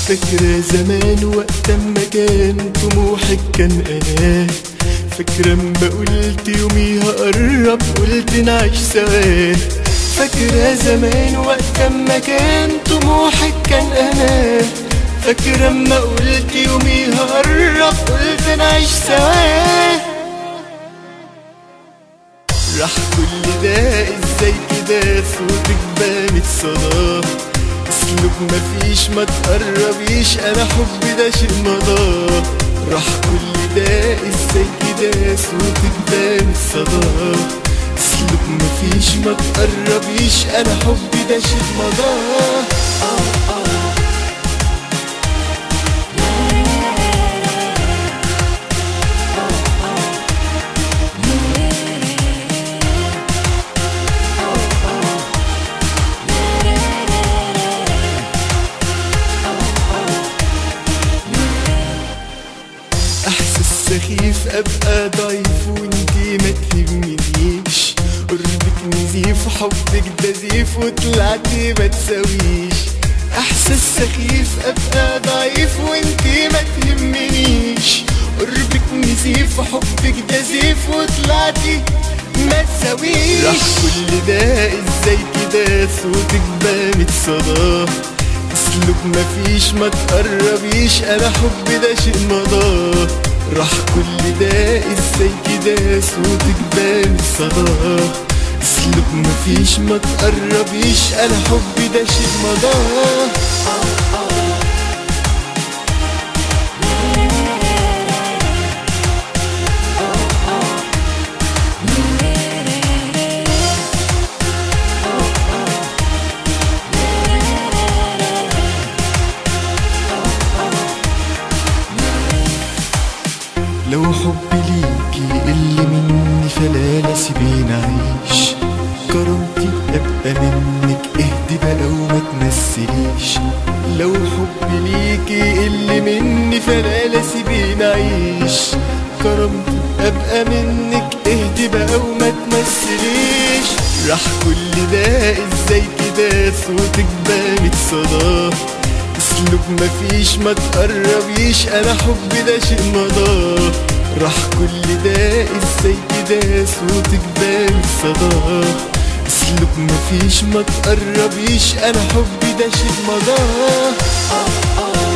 فاكرة زمان وقت ما كان طموحك كان انا فاكرة اما قلت يوميها قرب قلت نعيش سوا فاكرة زمان وقت ما كان طموحك كان انا فاكرة اما قلت يوميها قرب قلت نعيش سوا راح كل ده ازاي كده صوتك بانت صداه اسلوب مفيش ما تقربيش انا حبي ده شيء مضى راح كل ده ازاي كده صوتك بانت صداه اسلوب مفيش ما تقربيش انا حبي ده شيء مضى احساس سخيف ابقى ضعيف وانتي ما تهمنيش قربك نزيف وحبك ده زيف وطلعتي ما تساويش احساس سخيف ابقى ضعيف وانتي ما تهمنيش قربك نزيف وحبك ده زيف وطلعتي ما تساويش راح كل ده ازاي كده صوتك بانت صداه اسلوب مفيش ما تقربيش انا حبي ده شيء مضى راح كل ده ازاي كده صوتك بان صداه اسلوب مفيش ما تقربيش انا حبي ده شيء مضى لو حبي ليكي اللي مني فلا سيبيني اعيش كرامتي ابقى منك اهدي بقى وما تمثليش لو حبي ليكي اللي مني فلا سيبيني اعيش كرامتي ابقى منك اهدي بقى وما تمثليش راح كل ده ازاي كده صوتك بانت صداه اسلوب مفيش ما تقربيش انا حبي ده شيء مضى راح كل ده ازاي كده صوتك بان صداه اسلوب مفيش ما تقربيش انا حبي ده شيء مضى